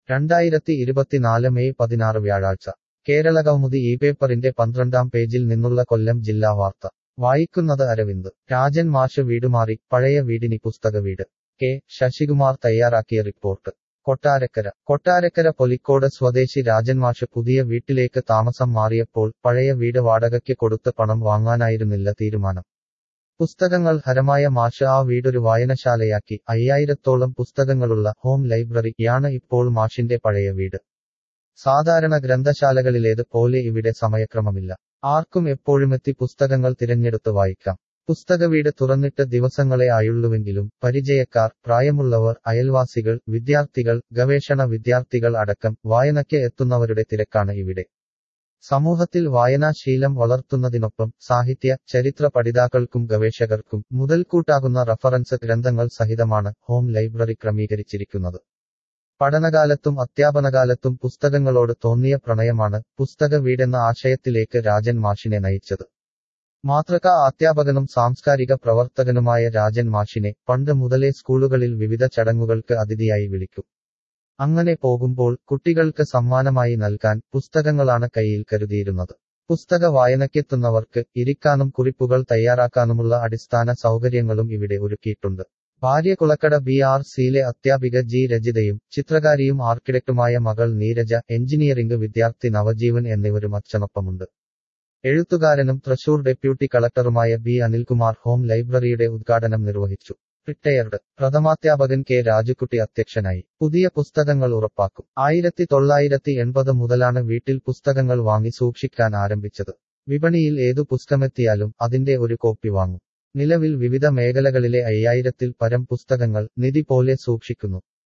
രണ്ടായിരത്തി ഇരുപത്തിനാല് മെയ് പതിനാറ് വ്യാഴാഴ്ച കേരളകൗമുദി ഈ പേപ്പറിന്റെ പന്ത്രണ്ടാം പേജിൽ നിന്നുള്ള കൊല്ലം ജില്ലാ വാർത്ത വായിക്കുന്നത് അരവിന്ദ് രാജൻ മാഷ് വീടുമാറി പഴയ വീടിനി പുസ്തക വീട് കെ ശശികുമാർ തയ്യാറാക്കിയ റിപ്പോർട്ട് കൊട്ടാരക്കര കൊട്ടാരക്കര പൊലിക്കോട് സ്വദേശി രാജൻ മാഷ് പുതിയ വീട്ടിലേക്ക് താമസം മാറിയപ്പോൾ പഴയ വീട് വാടകയ്ക്ക് കൊടുത്ത് പണം വാങ്ങാനായിരുന്നില്ല തീരുമാനം പുസ്തകങ്ങൾ ഹരമായ മാഷ് ആ വീടൊരു വായനശാലയാക്കി അയ്യായിരത്തോളം പുസ്തകങ്ങളുള്ള ഹോം ലൈബ്രറിയാണ് ഇപ്പോൾ മാഷിന്റെ പഴയ വീട് സാധാരണ ഗ്രന്ഥശാലകളിലേത് പോലെ ഇവിടെ സമയക്രമമില്ല ആർക്കും എപ്പോഴുമെത്തി പുസ്തകങ്ങൾ തിരഞ്ഞെടുത്ത് വായിക്കാം പുസ്തക വീട് തുറന്നിട്ട് ദിവസങ്ങളെ ആയുള്ളുവെങ്കിലും പരിചയക്കാർ പ്രായമുള്ളവർ അയൽവാസികൾ വിദ്യാർത്ഥികൾ ഗവേഷണ വിദ്യാർത്ഥികൾ അടക്കം വായനയ്ക്ക് എത്തുന്നവരുടെ തിരക്കാണ് ഇവിടെ സമൂഹത്തിൽ വായനാശീലം വളർത്തുന്നതിനൊപ്പം സാഹിത്യ ചരിത്ര പഠിതാക്കൾക്കും ഗവേഷകർക്കും മുതൽക്കൂട്ടാകുന്ന റഫറൻസ് ഗ്രന്ഥങ്ങൾ സഹിതമാണ് ഹോം ലൈബ്രറി ക്രമീകരിച്ചിരിക്കുന്നത് പഠനകാലത്തും അധ്യാപനകാലത്തും പുസ്തകങ്ങളോട് തോന്നിയ പ്രണയമാണ് പുസ്തക വീടെന്ന ആശയത്തിലേക്ക് രാജൻ മാഷിനെ നയിച്ചത് മാതൃക അധ്യാപകനും സാംസ്കാരിക പ്രവർത്തകനുമായ രാജൻ മാഷിനെ പണ്ട് മുതലേ സ്കൂളുകളിൽ വിവിധ ചടങ്ങുകൾക്ക് അതിഥിയായി വിളിക്കും അങ്ങനെ പോകുമ്പോൾ കുട്ടികൾക്ക് സമ്മാനമായി നൽകാൻ പുസ്തകങ്ങളാണ് കയ്യിൽ കരുതിയിരുന്നത് പുസ്തക വായനയ്ക്കെത്തുന്നവർക്ക് ഇരിക്കാനും കുറിപ്പുകൾ തയ്യാറാക്കാനുമുള്ള അടിസ്ഥാന സൗകര്യങ്ങളും ഇവിടെ ഒരുക്കിയിട്ടുണ്ട് ഭാര്യ കുളക്കട ബി ആർ സിയിലെ അധ്യാപിക ജി രജിതയും ചിത്രകാരിയും ആർക്കിടെക്റ്റുമായ മകൾ നീരജ എഞ്ചിനീയറിംഗ് വിദ്യാർത്ഥി നവജീവൻ എന്നിവരും അച്ഛനൊപ്പമുണ്ട് എഴുത്തുകാരനും തൃശൂർ ഡെപ്യൂട്ടി കളക്ടറുമായ ബി അനിൽകുമാർ ഹോം ലൈബ്രറിയുടെ ഉദ്ഘാടനം നിർവഹിച്ചു റിട്ടയർഡ് പ്രഥമാധ്യാപകൻ കെ രാജുക്കുട്ടി അധ്യക്ഷനായി പുതിയ പുസ്തകങ്ങൾ ഉറപ്പാക്കും ആയിരത്തി തൊള്ളായിരത്തി എൺപത് മുതലാണ് വീട്ടിൽ പുസ്തകങ്ങൾ വാങ്ങി സൂക്ഷിക്കാൻ ആരംഭിച്ചത് വിപണിയിൽ ഏതു പുസ്തകമെത്തിയാലും അതിന്റെ ഒരു കോപ്പി വാങ്ങും നിലവിൽ വിവിധ മേഖലകളിലെ അയ്യായിരത്തിൽ പരം പുസ്തകങ്ങൾ നിധി പോലെ സൂക്ഷിക്കുന്നു